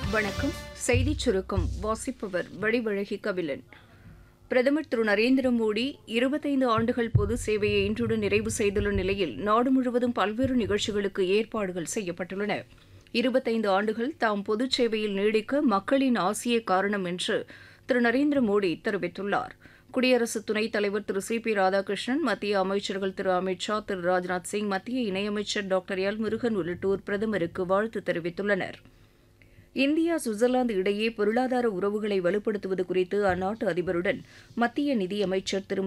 வணக்கம் செய்திச் சுருக்கம் வாசிப்பவர் வடிவழகி கபிலன் பிரதமர் திரு நரேந்திர மோடி இருபத்தைந்து ஆண்டுகள் பொது சேவையை இன்றுடன் நிறைவு செய்துள்ள நிலையில் நாடு முழுவதும் பல்வேறு நிகழ்ச்சிகளுக்கு ஏற்பாடுகள் செய்யப்பட்டுள்ளன இருபத்தைந்து ஆண்டுகள் தாம் பொதுச் சேவையில் நீடிக்க மக்களின் ஆசியே காரணம் என்று திரு நரேந்திர மோடி தெரிவித்துள்ளார் குடியரசு துணைத் தலைவர் திரு சி பி ராதாகிருஷ்ணன் மத்திய அமைச்சர்கள் திரு அமித் ஷா திரு ராஜ்நாத் சிங் மத்திய இணையமைச்சர் டாக்டர் எல் முருகன் உள்ளிட்டோர் பிரதமருக்கு வாழ்த்து தெரிவித்துள்ளனர் இந்தியா சுவிட்சர்லாந்து இடையே பொருளாதார உறவுகளை வலுப்படுத்துவது குறித்து அந்நாட்டு அதிபருடன் மத்திய நிதியமைச்சர் திருமதி